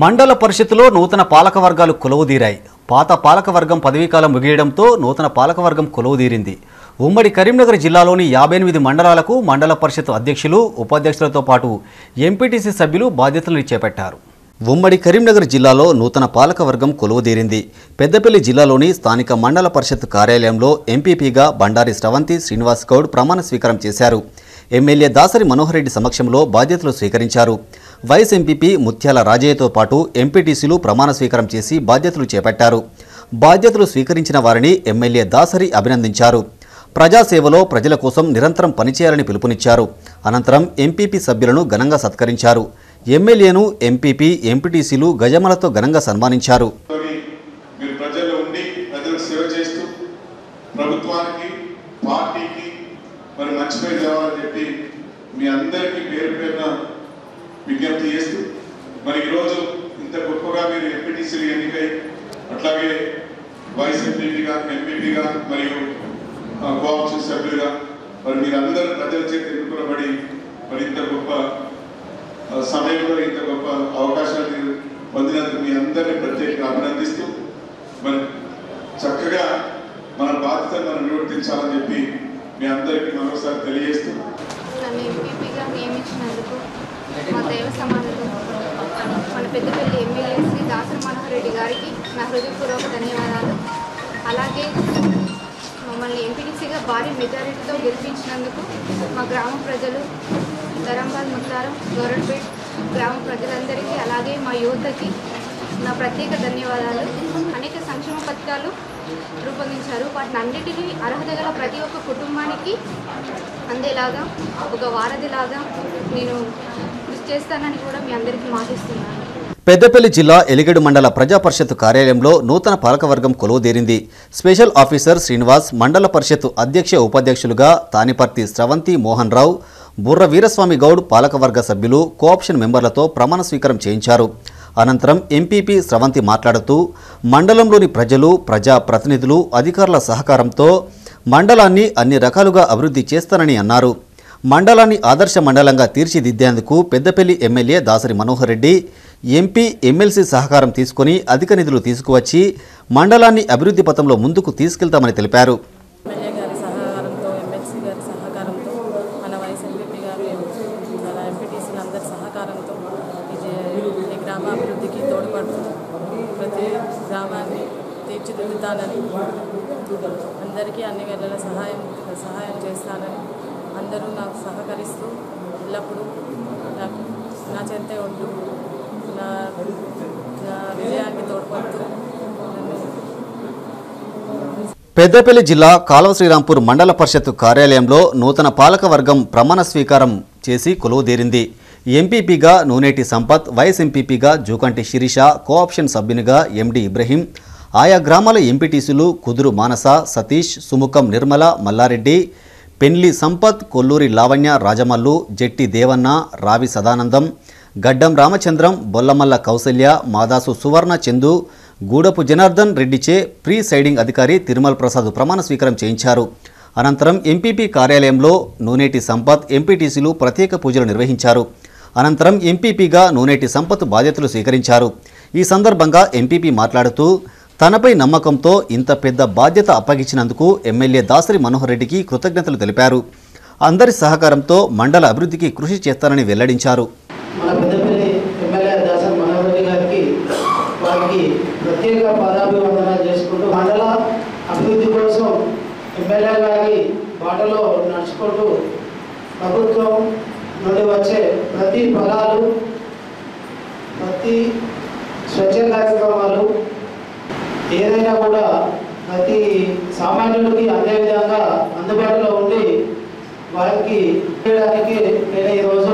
మండల పరిషత్తులో నూతన పాలక వర్గాలు కొలువుదీరాయి పాత పాలకవర్గం పదవీకాలం ముగియడంతో నూతన పాలకవర్గం కొలువుదీరింది ఉమ్మడి కరీంనగర్ జిల్లాలోని యాభై ఎనిమిది మండలాలకు మండల పరిషత్ అధ్యక్షులు ఉపాధ్యక్షులతో పాటు ఎంపీటీసీ సభ్యులు బాధ్యతలు చేపట్టారు ఉమ్మడి కరీంనగర్ జిల్లాలో నూతన పాలకవర్గం కొలువుదీరింది పెద్దపల్లి జిల్లాలోని స్థానిక మండల పరిషత్ కార్యాలయంలో ఎంపీపీగా బండారి స్రవంతి శ్రీనివాస్ గౌడ్ ప్రమాణ స్వీకారం చేశారు ఎమ్మెల్యే దాసరి మనోహర్ రెడ్డి సమక్షంలో బాధ్యతలు స్వీకరించారు వైస్ ఎంపీపీ ముత్యాల రాజయ్యతో పాటు ఎంపీటీసీలు ప్రమాణ స్వీకారం చేసి బాధ్యతలు చేపట్టారు బాధ్యతలు స్వీకరించిన వారిని ఎమ్మెల్యే దాసరి అభినందించారు ప్రజాసేవలో ప్రజల కోసం నిరంతరం పనిచేయాలని పిలుపునిచ్చారు అనంతరం ఎంపీపీ సభ్యులను ఘనంగా సత్కరించారు ఎమ్మెల్యేను ఎంపీపీ ఎంపీటీసీలు గజమలతో ఘనంగా సన్మానించారు తోని మీరు ప్రజల్లో ఉండి ప్రజలకు సేవ చేస్తూ ప్రభుత్వానికి పార్టీకి మరి మంచి పేరు కావాలని చెప్పి మీ అందరికీ పేరు పేరున విజ్ఞప్తి చేస్తూ మరి ఈరోజు ఇంత గొప్పగా మీరు ఎంపీటీసీలు ఎన్నికై అట్లాగే వైస్ ఎంపీపీగా ఎంపీపీగా మరియు ఆ, కోఆప్షన్ సభ్యులుగా మరి మీరందరూ ప్రజల చేతి ఎన్నుకునబడి మరి ఇంత గొప్ప ఆ, సమయంలో ఇంత గొప్ప అవకాశాన్ని పొందినందుకు మీ అందరినీ ప్రత్యేకంగా అభినందిస్తూ మరి చక్కగా మన బాధ్యతను మనం నిర్వర్తించాలని చెప్పి మీ అందరికీ మరోసారి తెలియజేస్తూ నన్ను ఎంపీపీగా నియమించినందుకు మా దైవ సమానులు మన పెద్దపల్లి ఎమ్మెల్యే శ్రీ దాసరి మనోహర్ రెడ్డి గారికి నా హృదయపూర్వక ధన్యవాదాలు అలాగే మమ్మల్ని ఎంపీటీసీగా భారీ మెజారిటీతో గెలిపించినందుకు మా గ్రామ ప్రజలు ధరంబాల్ ముత్తారం గౌరడ్పేట్ గ్రామ ప్రజలందరికీ అలాగే మా యువతకి నా ప్రత్యేక ధన్యవాదాలు అనేక సంక్షేమ పథకాలు రూపొందించారు వాటిని అన్నిటినీ అర్హత గల ప్రతి ఒక్క కుటుంబానికి అందేలాగా ఒక వారధిలాగా నేను కృషి చేస్తానని కూడా మీ అందరికీ మాటిస్తున్నాను పెద్దపల్లి జిల్లా ఎలిగేడు మండల ప్రజా పరిషత్ కార్యాలయంలో నూతన పాలకవర్గం కొలువుదీరింది స్పెషల్ ఆఫీసర్ శ్రీనివాస్ మండల పరిషత్ అధ్యక్ష ఉపాధ్యక్షులుగా తానిపర్తి స్రవంతి మోహన్ రావు బుర్ర వీరస్వామి గౌడ్ పాలకవర్గ సభ్యులు కోఆప్షన్ మెంబర్లతో ప్రమాణ స్వీకారం చేయించారు అనంతరం ఎంపీపీ స్రవంతి మాట్లాడుతూ మండలంలోని ప్రజలు ప్రజా ప్రతినిధులు అధికారుల సహకారంతో మండలాన్ని అన్ని రకాలుగా అభివృద్ధి చేస్తానని అన్నారు మండలాన్ని ఆదర్శ మండలంగా తీర్చిదిద్దేందుకు Peddapalli MLA Dasari Manohar Reddy MP MLC సహకారం తీసుకొని అధిక నిధులు తీసుకువచ్చి మండలాన్ని అభివృద్ధి పథంలో ముందుకు తీసుకెళ్తామని తెలిపారు ఎమ్మెల్యే గారి సహకారంతో ఎమ్మెల్సీ గారి సహకారంతో మన వైస్ ఎంపీపీ గారు మన ఎంపీటీసీలు అందరి సహకారంతో ఈ జే- ఈ గ్రామాభివృద్ధికి తోడ్పడుతూ ప్రతి గ్రామాన్ని తీర్చిదిద్దుతానని అందరికీ అన్ని వేళల సహాయం సహాయం చేస్తానని అందరూ నాకు సహకరిస్తూ ఎల్లప్పుడూ నాకు నా చెంతే ఉంటూ నా నా విజయానికి తోడ్పడుతూ నన్ను పెద్దపల్లి జిల్లా కాలువ శ్రీరాంపూర్ మండల పరిషత్ కార్యాలయంలో నూతన పాలక వర్గం ప్రమాణ స్వీకారం చేసి కొలువుదీరింది ఎంపీపీగా నూనేటి సంపత్ వైస్ ఎంపీపీగా జూకంటి శిరీష కోఆప్షన్ సభ్యునిగా ఎండి ఇబ్రహీం ఆయా గ్రామాల ఎంపీటీసీలు కుదురు మానస సతీష్ సుముఖం నిర్మల మల్లారెడ్డి పెన్లి సంపత్ కొల్లూరి లావణ్య రాజమల్లు జెట్టి దేవన్న రావి సదానందం గడ్డం రామచంద్రం బొల్లమల్ల కౌసల్య మాదాసు సువర్ణ చందు గూడపు జనార్దన్ రెడ్డిచే ప్రీ సైడింగ్ అధికారి తిరుమల ప్రసాద్ ప్రమాణ స్వీకారం చేయించారు అనంతరం ఎంపీపీ కార్యాలయంలో నూనేటి సంపత్ ఎంపీటీసీలు ప్రత్యేక పూజలు నిర్వహించారు అనంతరం ఎంపీపీగా నూనేటి సంపత్ బాధ్యతలు స్వీకరించారు ఈ సందర్భంగా ఎంపీపీ మాట్లాడుతూ తనపై నమ్మకంతో ఇంత పెద్ద బాధ్యత అప్పగించినందుకు ఎమ్మెల్యే దాసరి మనోహర్ రెడ్డికి కృతజ్ఞతలు తెలిపారు అందరి సహకారంతో మండల అభివృద్ధికి కృషి చేస్తానని వెల్లడించారు మన పెద్దపల్లి ఎమ్మెల్యే దాసన్ మనోహర్ రెడ్డి గారికి వారికి ప్రత్యేక పాదాభివందనాలు చేసుకుంటూ మండల అభివృద్ధి కోసం ఎమ్మెల్యే గారి బాటలో నడుచుకుంటూ ప్రభుత్వం నుండి వచ్చే ప్రతి ఫలాలు ప్రతి స్వచ్ఛ కార్యక్రమాలు ఏదైనా కూడా ప్రతి సామాన్యుడికి అందే విధంగా అందుబాటులో ఉండి వారికి చేయడానికి నేను ఈరోజు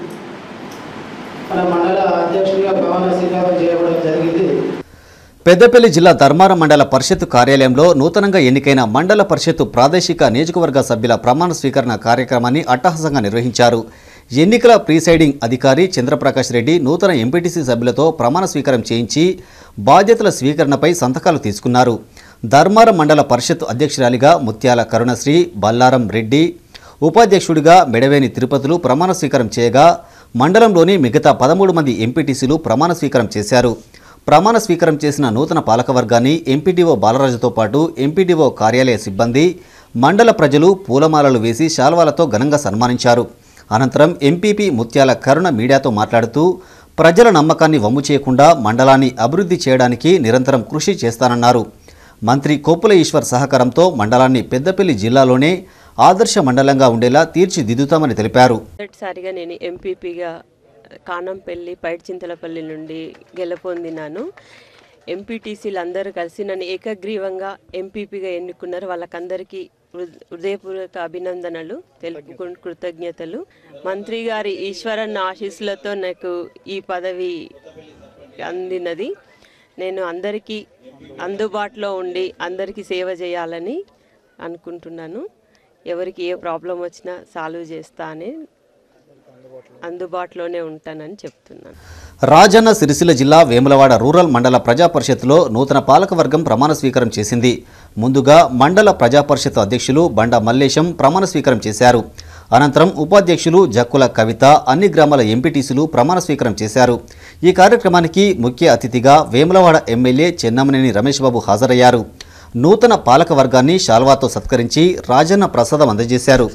మన మండల అధ్యక్షుడిగా ప్రమాణ స్వీకారం చేయడం జరిగింది పెద్దపల్లి జిల్లా ధర్మారం మండల పరిషత్ కార్యాలయంలో నూతనంగా ఎన్నికైన మండల పరిషత్ ప్రాదేశిక నియోజకవర్గ సభ్యుల ప్రమాణ స్వీకరణ కార్యక్రమాన్ని అట్టహాసంగా నిర్వహించారు ఎన్నికల ప్రీసైడింగ్ అధికారి చంద్రప్రకాష్ రెడ్డి నూతన ఎంపీటీసీ సభ్యులతో ప్రమాణ స్వీకారం చేయించి బాధ్యతల స్వీకరణపై సంతకాలు తీసుకున్నారు ధర్మారం మండల పరిషత్ అధ్యక్షురాలిగా ముత్యాల కరుణశ్రీ బల్లారం రెడ్డి ఉపాధ్యక్షుడిగా మెడవేని తిరుపతులు ప్రమాణ స్వీకారం చేయగా మండలంలోని మిగతా పదమూడు మంది ఎంపీటీసీలు ప్రమాణ స్వీకారం చేశారు ప్రమాణ స్వీకారం చేసిన నూతన పాలకవర్గాన్ని ఎంపీడీఓ బాలరాజుతో పాటు ఎంపీడీఓ కార్యాలయ సిబ్బంది మండల ప్రజలు పూలమాలలు వేసి శాల్వాలతో ఘనంగా సన్మానించారు అనంతరం ఎంపీపీ ముత్యాల కరుణ మీడియాతో మాట్లాడుతూ ప్రజల నమ్మకాన్ని వమ్ము చేయకుండా మండలాన్ని అభివృద్ధి చేయడానికి నిరంతరం కృషి చేస్తానన్నారు మంత్రి కొప్పుల ఈశ్వర్ సహకారంతో మండలాన్ని పెద్దపల్లి జిల్లాలోనే ఆదర్శ మండలంగా ఉండేలా తీర్చిదిద్దుతామని తెలిపారు మొదటిసారిగా నేను ఎంపీపీగా కానంపల్లి పైడ్చింతలపల్లి నుండి గెలుపొందినాను ఎంపీటీసీలు అందరూ కలిసి నన్ను ఏకగ్రీవంగా ఎంపీపీగా ఎన్నుకున్నారు వాళ్ళకందరికీ హృ- హృదయపూర్వక అభినందనలు తెలుపు కృతజ్ఞతలు మంత్రి గారి ఈశ్వరన్న ఆశీస్సులతో నాకు ఈ పదవి అందినది నేను అందరికీ అందుబాటులో ఉండి అందరికీ సేవ చేయాలని అనుకుంటున్నాను ఎవరికి ఏ ప్రాబ్లం వచ్చినా సాల్వ్ చేస్తా అని అందుబాటులోనే ఉంటానని చెప్తున్నాను రాజన్న సిరిసిల్ల జిల్లా వేములవాడ రూరల్ మండల ప్రజా పరిషత్తులో నూతన పాలకవర్గం ప్రమాణ స్వీకారం చేసింది ముందుగా మండల ప్రజా పరిషత్ అధ్యక్షులు బండ మల్లేశం ప్రమాణ స్వీకారం చేశారు అనంతరం ఉపాధ్యక్షులు జక్కుల కవిత అన్ని గ్రామాల ఎంపీటీసీలు ప్రమాణ స్వీకారం చేశారు ఈ కార్యక్రమానికి ముఖ్య అతిథిగా వేములవాడ ఎమ్మెల్యే చెన్నమనేని రమేష్ బాబు హాజరయ్యారు నూతన పాలక వర్గాన్ని శాల్వాతో సత్కరించి రాజన్న ప్రసాదం అందజేశారు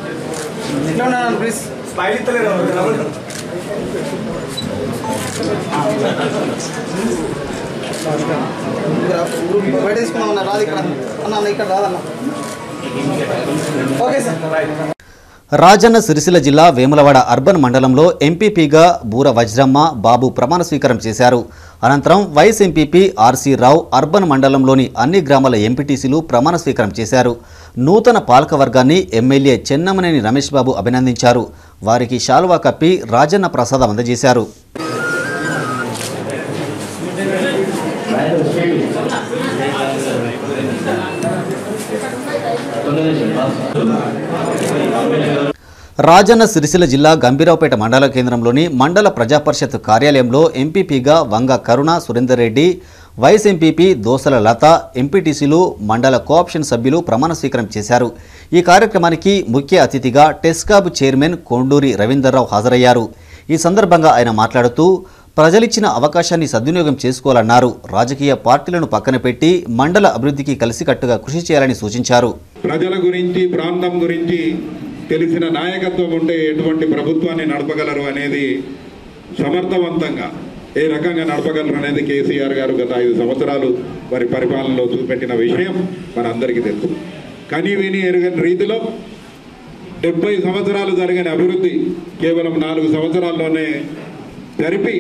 బయట తీసుకున్నాం రాదు ఇక్కడ అన్న ఇక్కడ రాదన్న ఓకే సార్ రాజన్న సిరిసిల్ల జిల్లా వేములవాడ అర్బన్ మండలంలో ఎంపీపీగా బూర వజ్రమ్మ బాబు ప్రమాణ స్వీకారం చేశారు అనంతరం vice MPP RC Rao urban మండలంలోని అన్ని గ్రామాల ఎంపీటీసీలు ప్రమాణ స్వీకారం చేశారు నూతన పాలకవర్గాన్ని ఎమ్మెల్యే చెన్నమనేని రమేష్ బాబు అభినందించారు వారికి శాలువా కప్పి రాజన్న ప్రసాదం అందజేశారు రాజన్న సిరిసిల్ల జిల్లా గంభీరావుపేట మండల కేంద్రంలోని మండల ప్రజా పరిషత్ కార్యాలయంలో ఎంపీపీగా వంగ కరుణ సురేందర్ రెడ్డి వైస్ ఎంపీపీ దోసల లత ఎంపీటీసీలు మండల కోఆప్షన్ సభ్యులు ప్రమాణ స్వీకారం చేశారు ఈ కార్యక్రమానికి ముఖ్య అతిథిగా టెస్కాబ్ చైర్మన్ కొండూరి రవీందర్రావు హాజరయ్యారు ఈ సందర్భంగా ఆయన మాట్లాడుతూ ప్రజలిచ్చిన అవకాశాన్ని సద్వినియోగం చేసుకోవాలన్నారు రాజకీయ పార్టీలను పక్కన పెట్టి మండల అభివృద్ధికి కలిసికట్టుగా కృషి చేయాలని సూచించారు ప్రజల గురించి ప్రాంతం గురించి తెలిసిన నాయకత్వం ఉంటే ఎటువంటి ప్రభుత్వాన్ని నడపగలరు అనేది సమర్థవంతంగా ఏ రకంగా నడపగలరు అనేది కేసీఆర్ గారు గత ఐదు సంవత్సరాలు వారి పరిపాలనలో చూపెట్టిన విషయం మనందరికీ తెలుసు కని విని ఎరుగని రీతిలో డెబ్బై సంవత్సరాలు జరిగిన అభివృద్ధి కేవలం నాలుగు సంవత్సరాల్లోనే జరిపి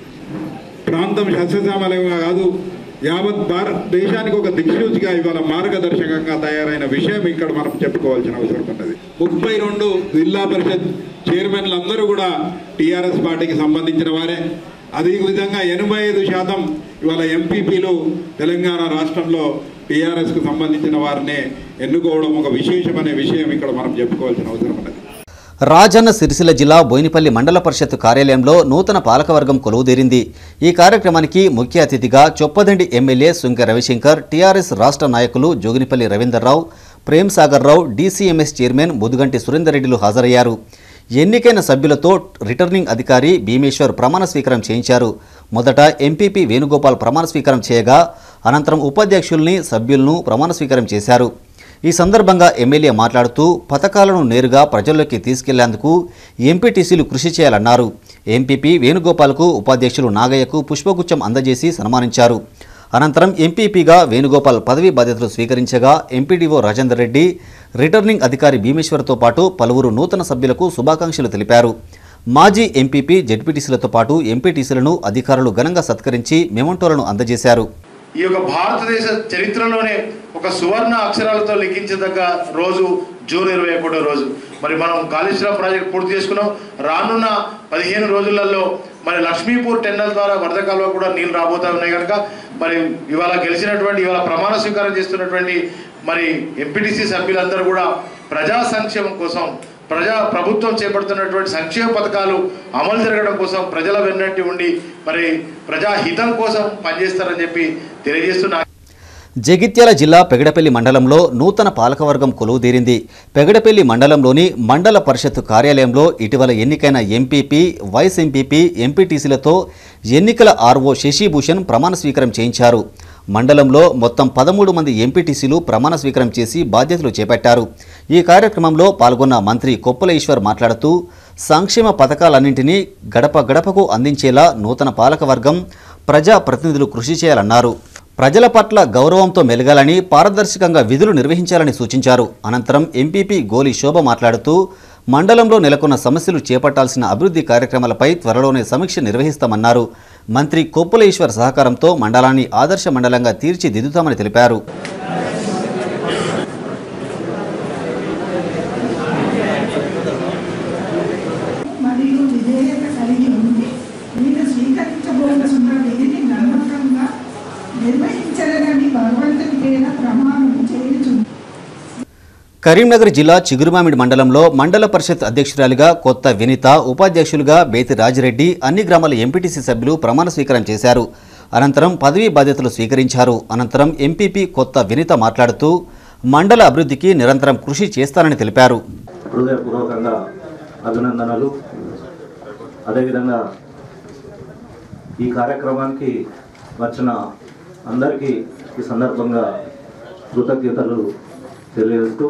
ప్రాంతం సస్యశ్యామలంగా కాదు యావత్ భారతదేశానికి ఒక దిక్సూచిగా ఇవాళ మార్గదర్శకంగా తయారైన విషయం ఇక్కడ మనం చెప్పుకోవాల్సిన అవసరం ఉన్నది ముప్పై రెండు జిల్లా పరిషత్ చైర్మన్లు అందరూ కూడా టీఆర్ఎస్ పార్టీకి సంబంధించిన వారే అదే విధంగా ఎనభై ఐదు శాతం ఇవాళ ఎంపీపీలు తెలంగాణ రాష్ట్రంలో టీఆర్ఎస్కు సంబంధించిన వారినే ఎన్నుకోవడం ఒక విశేషమనే విషయం ఇక్కడ మనం చెప్పుకోవాల్సిన అవసరం ఉన్నది రాజన్న సిరిసిల్ల జిల్లా బోయినపల్లి మండల పరిషత్ కార్యాలయంలో నూతన పాలకవర్గం కొలువుదీరింది ఈ కార్యక్రమానికి ముఖ్య అతిథిగా చొప్పదండి ఎమ్మెల్యే సుంక రవిశంకర్ టీఆర్ఎస్ రాష్ట్ర నాయకులు జోగినిపల్లి రవీందర్రావు ప్రేమ్ సాగర్ రావు డీసీఎంఎస్ చైర్మన్ ముదుగంటి సురేందర్ రెడ్డిలు హాజరయ్యారు ఎన్నికైన సభ్యులతో రిటర్నింగ్ అధికారి భీమేశ్వర్ ప్రమాణ స్వీకారం చేయించారు మొదట ఎంపీపీ వేణుగోపాల్ ప్రమాణ స్వీకారం చేయగా అనంతరం ఉపాధ్యక్షుల్ని సభ్యులను ప్రమాణ స్వీకారం చేశారు ఈ సందర్భంగా ఎమ్మెల్యే మాట్లాడుతూ పథకాలను నేరుగా ప్రజల్లోకి తీసుకెళ్లేందుకు ఎంపీటీసీలు కృషి చేయాలన్నారు ఎంపీపీ వేణుగోపాల్కు ఉపాధ్యక్షులు నాగయ్యకు పుష్పగుచ్చం అందజేసి సన్మానించారు అనంతరం ఎంపీపీగా వేణుగోపాల్ పదవీ బాధ్యతలు స్వీకరించగా ఎంపీడీఓ రాజేందర్ రెడ్డి రిటర్నింగ్ అధికారి భీమేశ్వర్తో పాటు పలువురు నూతన సభ్యులకు శుభాకాంక్షలు తెలిపారు మాజీ ఎంపీపీ జెడ్పీటీసీలతో పాటు ఎంపీటీసీలను అధికారులు ఘనంగా సత్కరించి మెమంటోలను అందజేశారు ఈ యొక్క భారతదేశ చరిత్రలోనే ఒక సువర్ణ అక్షరాలతో లిఖించదగ్గ రోజు జూన్ ఇరవై ఒకటో రోజు మరి మనం కాళేశ్వరం ప్రాజెక్ట్ పూర్తి చేసుకున్నాం రానున్న పదిహేను రోజులలో మరి లక్ష్మీపూర్ టెండర్ ద్వారా వరద కాలువ కూడా నీళ్లు రాబోతా ఉన్నాయి కనుక మరి ఇవాళ గెలిచినటువంటి ఇవాళ ప్రమాణ స్వీకారం చేస్తున్నటువంటి మరి ఎంపీటీసీ సభ్యులందరూ కూడా ప్రజా సంక్షేమం కోసం ప్రజా ప్రభుత్వం చేపడుతున్నటువంటి సంక్షేమ పథకాలు అమలు జరగడం కోసం ప్రజల వెన్నట్టి ఉండి మరి ప్రజాహితం కోసం పనిచేస్తారని చెప్పి తెలియజేస్తున్నా జగిత్యాల జిల్లా పెగడపల్లి మండలంలో నూతన పాలకవర్గం కొలువుదీరింది పెగడపల్లి మండలంలోని మండల పరిషత్తు కార్యాలయంలో ఇటీవల ఎన్నికైన ఎంపీపీ వైస్ ఎంపీపీ ఎంపీటీసీలతో ఎన్నికల ఆర్ఓ శశిభూషణ్ ప్రమాణ స్వీకారం చేయించారు మండలంలో మొత్తం పదమూడు మంది ఎంపీటీసీలు ప్రమాణ స్వీకారం చేసి బాధ్యతలు చేపట్టారు ఈ కార్యక్రమంలో పాల్గొన్న మంత్రి కొప్పుల ఈశ్వర్ మాట్లాడుతూ సంక్షేమ పథకాలన్నింటినీ గడప గడపకు అందించేలా నూతన పాలకవర్గం ప్రజా ప్రతినిధులు కృషి చేయాలన్నారు ప్రజల పట్ల గౌరవంతో మెలగాలని పారదర్శకంగా విధులు నిర్వహించాలని సూచించారు అనంతరం ఎంపీపీ గోలి శోభ మాట్లాడుతూ మండలంలో నెలకొన్న సమస్యలు చేపట్టాల్సిన అభివృద్ధి కార్యక్రమాలపై త్వరలోనే సమీక్ష నిర్వహిస్తామన్నారు మంత్రి కొప్పుల ఈశ్వర్ సహకారంతో మండలాన్ని ఆదర్శ మండలంగా తీర్చిదిద్దుతామని తెలిపారు మరియు విధేయత కలిగి ఉంది మీరు స్వీకరించబోతున్న విధిని నమ్మకంగా నిర్వహించలేదని భగవంతుని పేర ప్రమాణం చేయుచుంది కరీంనగర్ జిల్లా చిగురుమామిడి మండలంలో మండల పరిషత్ అధ్యక్షురాలిగా కొత్త వినిత ఉపాధ్యక్షులుగా బేతి రాజిరెడ్డి అన్ని గ్రామాల ఎంపీటీసీ సభ్యులు ప్రమాణ స్వీకారం చేశారు అనంతరం పదవీ బాధ్యతలు స్వీకరించారు అనంతరం ఎంపీపీ కొత్త వినిత మాట్లాడుతూ మండల అభివృద్ధికి నిరంతరం కృషి చేస్తానని తెలిపారు హృదయపూర్వకంగా అభినందనలు అదేవిధంగా ఈ కార్యక్రమానికి వచ్చిన అందరికీ ఈ సందర్భంగా కృతజ్ఞతలు తెలియజేస్తూ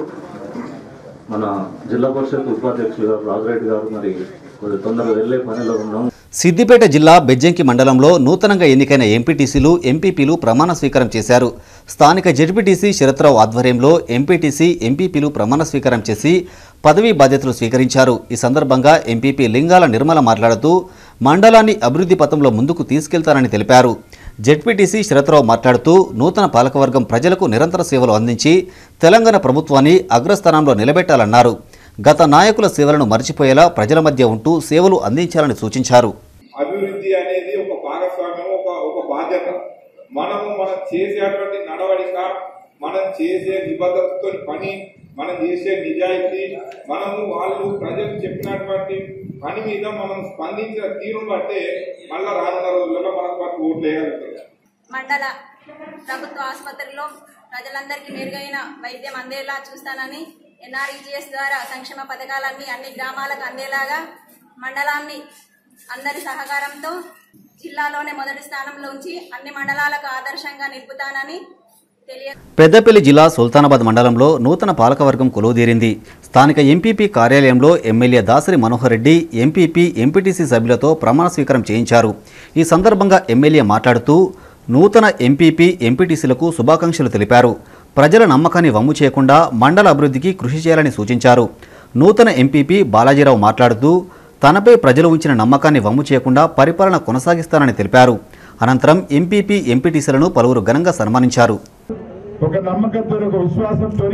మన జిల్లా పరిషత్ ఉపాధ్యక్షులు గారు రాజరెడ్డి గారు మరి కొద్ది తొందరగా వెళ్ళే పనిలో ఉన్నాం సిద్దిపేట జిల్లా బెజ్జంకి మండలంలో నూతనంగా ఎన్నికైన ఎంపీటీసీలు ఎంపీపీలు ప్రమాణ స్వీకారం చేశారు స్థానిక జడ్పీటీసీ శరత్రావు ఆధ్వర్యంలో ఎంపీటీసీ ఎంపీపీలు ప్రమాణ స్వీకారం చేసి పదవీ బాధ్యతలు స్వీకరించారు ఈ సందర్భంగా ఎంపీపీ లింగాల నిర్మల మాట్లాడుతూ మండలాన్ని అభివృద్ధి పథంలో ముందుకు తీసుకెళ్తారని తెలిపారు జడ్పీటీసీ శరత్రావు మాట్లాడుతూ నూతన పాలకవర్గం ప్రజలకు నిరంతర సేవలు అందించి తెలంగాణ ప్రభుత్వాన్ని అగ్రస్థానంలో నిలబెట్టాలన్నారు గత నాయకుల సేవలను మర్చిపోయేలా ప్రజల మధ్య ఉంటూ సేవలు అందించాలని సూచించారు అభివృద్ధి అనేది ఒక భాగస్వామ్యం ఒక ఒక బాధ్యత మనము మనం చేసేటువంటి నడవడిక మనం చేసే నిబద్ధతతో పని మనం చేసే నిజాయితీ మనము వాళ్ళు ప్రజలు చెప్పినటువంటి పని మీద మనం స్పందించిన తీరును బట్టే మళ్ళా రానున్న రోజుల్లో మనకు వారికి ఓట్లు వేయగలుగుతారు మండల ప్రభుత్వ ఆసుపత్రిలో ప్రజలందరికీ మెరుగైన వైద్యం అందేలా చూస్తానని ఎన్ఆర్ఈజీఎస్ ద్వారా సంక్షేమ పథకాలన్నీ అన్ని గ్రామాలకు అందేలాగా మండలాన్ని అందరి సహకారంతో జిల్లాలోనే మొదటి స్థానంలో ఉంచి అన్ని మండలాలకు ఆదర్శంగా నిలుపుతానని తెలియ పెద్దపల్లి జిల్లా సుల్తానాబాద్ మండలంలో నూతన పాలకవర్గం కొలువుదీరింది స్థానిక ఎంపీపీ కార్యాలయంలో MLA Dasari Manohar Reddy MPP MPTC సభ్యులతో ప్రమాణ స్వీకారం చేయించారు ఈ సందర్భంగా ఎమ్మెల్యే మాట్లాడుతూ నూతన ఎంపీపీ ఎంపీటీసీలకు శుభాకాంక్షలు తెలిపారు ప్రజల నమ్మకాన్ని వమ్ము చేయకుండా మండల అభివృద్ధికి కృషి చేయాలని సూచించారు నూతన ఎంపీపీ బాలాజీరావు మాట్లాడుతూ తనపై ప్రజలు ఉంచిన నమ్మకాన్ని వమ్ము చేయకుండా పరిపాలన కొనసాగిస్తానని తెలిపారు అనంతరం ఎంపీపీ ఎంపీటీసీలను పలువురు ఘనంగా సన్మానించారు ఒక నమ్మకంతో ఒక విశ్వాసంతో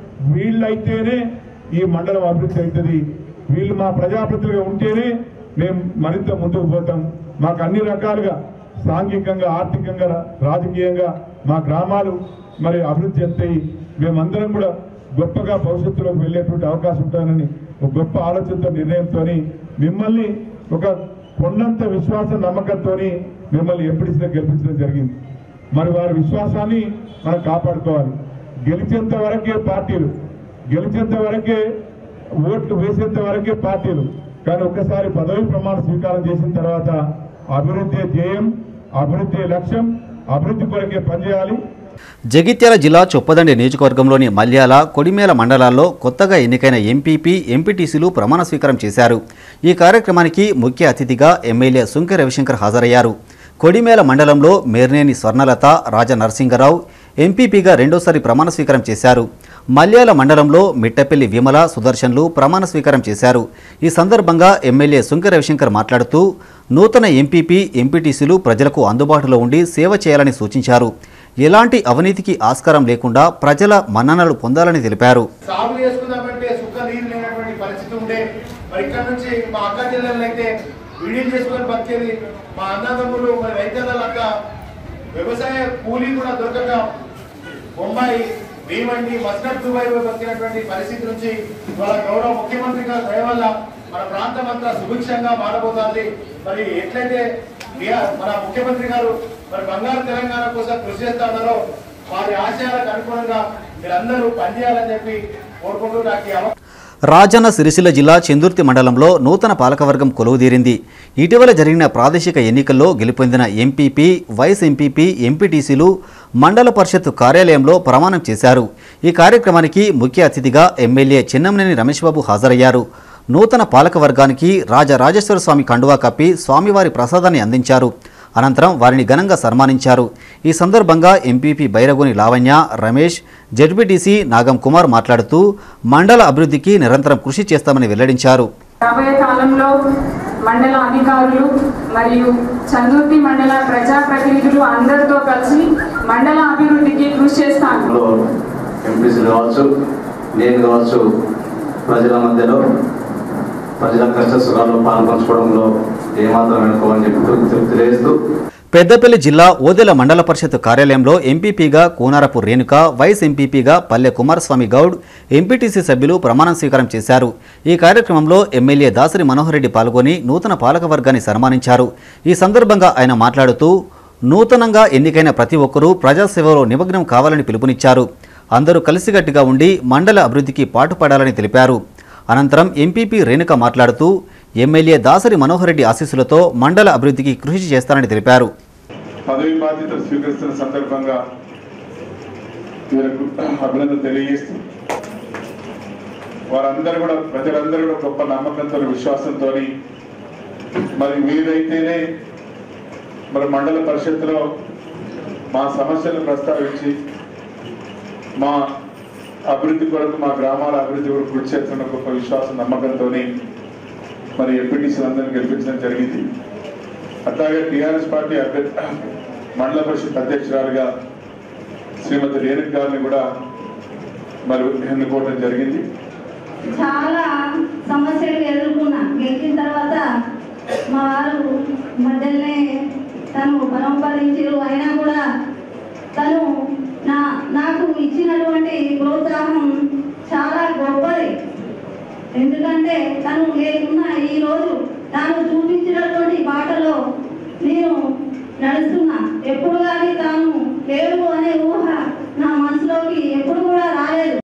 వీళ్ళైతేనే ఈ మండలం అభివృద్ధి అవుతుంది వీళ్ళు మా ప్రజాప్రతినిధిగా ఉంటేనే మేము మరింత ముందుకు పోతాం మాకు అన్ని రకాలుగా సాంఘికంగా ఆర్థికంగా రాజకీయంగా మా గ్రామాలు మరి అభివృద్ధి చెందుతాయి మేమందరం కూడా గొప్పగా భవిష్యత్తులోకి వెళ్ళేటువంటి అవకాశం ఉంటుందని ఒక గొప్ప ఆలోచనతో నిర్ణయంతో మిమ్మల్ని ఒక కొండంత విశ్వాస నమ్మకంతో మిమ్మల్ని ఎంపీడీసీలో గెలిపించడం జరిగింది మరి వారి విశ్వాసాన్ని మనం కాపాడుకోవాలి గెలిచేంత వరకే పార్టీలు గెలిచేంత వరకే ఓట్లు వేసేంత వరకే పార్టీలు కానీ ఒక్కసారి పదవి ప్రమాణ స్వీకారం చేసిన తర్వాత అభివృద్ధి ధ్యేయం అభివృద్ధి లక్ష్యం అభివృద్ధి కొరకే పనిచేయాలి జగిత్యాల జిల్లా చొప్పదండి నియోజకవర్గంలోని మల్యాల కొడిమేల మండలాల్లో కొత్తగా ఎన్నికైన ఎంపీపీ ఎంపీటీసీలు ప్రమాణ స్వీకారం చేశారు ఈ కార్యక్రమానికి ముఖ్య అతిథిగా ఎమ్మెల్యే సుంకె రవిశంకర్ హాజరయ్యారు కొడిమేల మండలంలో మేర్నేని స్వర్ణలత రాజ నరసింగరావు ఎంపీపీగా రెండోసారి ప్రమాణ స్వీకారం చేశారు మల్యాల మండలంలో మిట్టపల్లి విమల సుదర్శన్లు ప్రమాణ స్వీకారం చేశారు ఈ సందర్భంగా ఎమ్మెల్యే సుంకె రవిశంకర్ మాట్లాడుతూ నూతన ఎంపీపీ ఎంపీటీసీలు ప్రజలకు అందుబాటులో ఉండి సేవ చేయాలని సూచించారు ఎలాంటి అవినీతికి ఆస్కారం లేకుండా ప్రజల మన్ననలు పొందాలని తెలిపారు సాగు చేసుకుందామంటే సుఖ నీరు లేనటువంటి పరిస్థితి ఉండే మరి ఇక్కడ నుంచి మా అక్క జిల్లాలో అయితే వీడియో చేసుకొని బతికేది మా అన్నదమ్ములు మరి రైతన్నలంక వ్యవసాయ కూలీ కూడా దొరకక బొంబాయి భీమండి మస్కట్ దుబాయ్ పోయి బతికినటువంటి పరిస్థితి నుంచి వాళ్ళ గౌరవ ముఖ్యమంత్రి గారి దయ వల్ల మన ప్రాంతం అంతా సుభిక్షంగా మారబోతోంది మరి ఎట్లయితే బిఆర్ మన ముఖ్యమంత్రి గారు మరి బంగారు తెలంగాణ కోసం కృషి చేస్తా ఉన్నారో వారి ఆశయాలకు అనుగుణంగా మీరందరూ పనిచేయాలని చెప్పి కోరుకుంటూ నాకు ఈ అవకాశం రాజన్న సిరిసిల్ల జిల్లా చెందుర్తి మండలంలో నూతన పాలకవర్గం కొలువుదీరింది ఇటీవల జరిగిన ప్రాదేశిక ఎన్నికల్లో గెలుపొందిన ఎంపీపీ వైస్ ఎంపీపీ ఎంపీటీసీలు మండల పరిషత్ కార్యాలయంలో ప్రమాణం చేశారు ఈ కార్యక్రమానికి ముఖ్య అతిథిగా ఎమ్మెల్యే చిన్నంనేని రమేష్ బాబు హాజరయ్యారు నూతన పాలకవర్గానికి రాజరాజేశ్వర స్వామి కండువా కప్పి స్వామివారి ప్రసాదాన్ని అందించారు అనంతరం వారిని ఘనంగా సన్మానించారు ఈ సందర్భంగా ఎంపీపీ బైరగోని లావణ్య రమేష్ జడ్పీటీసీ నాగం కుమార్ మాట్లాడుతూ మండల అభివృద్ధికి నిరంతరం కృషి చేస్తామని వెల్లడించారు రాబోయే కాలంలో మండల అధికారులు మరియు చందుర్తి మండల ప్రజాప్రతినిధులు అందరితో కలిసి మండల అభివృద్ధికి కృషి చేస్తాను లో ఎంపీసీలు కావచ్చు నేను కావచ్చు ప్రజల మధ్యలో ప్రజల కష్ట సుఖాల్లో పాల్పంచుకోవడంలో ఏమాత్రం వెనుకోవని చెప్పి తెలియజేస్తూ పెద్దపల్లి జిల్లా ఓదెల మండల పరిషత్ కార్యాలయంలో ఎంపీపీగా కూనారపు రేణుక వైస్ ఎంపీపీగా పల్లె కుమారస్వామి గౌడ్ ఎంపీటీసీ సభ్యులు ప్రమాణ స్వీకారం చేశారు ఈ కార్యక్రమంలో ఎమ్మెల్యే దాసరి మనోహర్ రెడ్డి పాల్గొని నూతన పాలకవర్గాన్ని సన్మానించారు ఈ సందర్భంగా ఆయన మాట్లాడుతూ నూతనంగా ఎన్నికైన ప్రతి ఒక్కరూ ప్రజాసేవలో నిమగ్నం కావాలని పిలుపునిచ్చారు అందరూ కలిసికట్టుగా ఉండి మండల అభివృద్ధికి పాటుపడాలని తెలిపారు అనంతరం ఎంపీపీ రేణుక మాట్లాడుతూ ఎమ్మెల్యే దాసరి మనోహర్ రెడ్డి ఆశీస్సులతో మండల అభివృద్ధికి కృషి చేస్తానని తెలిపారు పదవి బాధ్యతలు స్వీకరిస్తున్న సందర్భంగా వీళ్ళకు అభినందన తెలియజేస్తూ వారందరూ కూడా ప్రజలందరూ కూడా గొప్ప నమ్మకంతో విశ్వాసంతో మరి మీరైతేనే మరి మండల పరిషత్తులో మా సమస్యలను ప్రస్తావించి మా అభివృద్ధి కొరకు మా గ్రామాల అభివృద్ధి కొరకు కృషి చేస్తున్న గొప్ప విశ్వాసం నమ్మకంతో మరి ఎంపీటీసీలందరినీ గెలిపించడం జరిగింది అట్లాగే టీఆర్ఎస్ పార్టీ అభ్యర్థి మండల పరిషత్ అధ్యక్షురాలుగా శ్రీమతి రేణుక గారిని కూడా మరి ఎన్నుకోవడం జరిగింది చాలా సమస్యలు ఎదుర్కొన్నా గెలిచిన తర్వాత మా వారు మధ్యలోనే తను పరంపరించారు అయినా కూడా తను నా నాకు ఇచ్చినటువంటి ప్రోత్సాహం చాలా గొప్పది ఎందుకంటే తను లేకున్నా ఈ రోజు తాను చూపించినటువంటి బాటలో నేను నడుస్తున్నా ఎప్పుడు కానీ తాను లేడు అనే ఊహ నా మనసులోకి ఎప్పుడు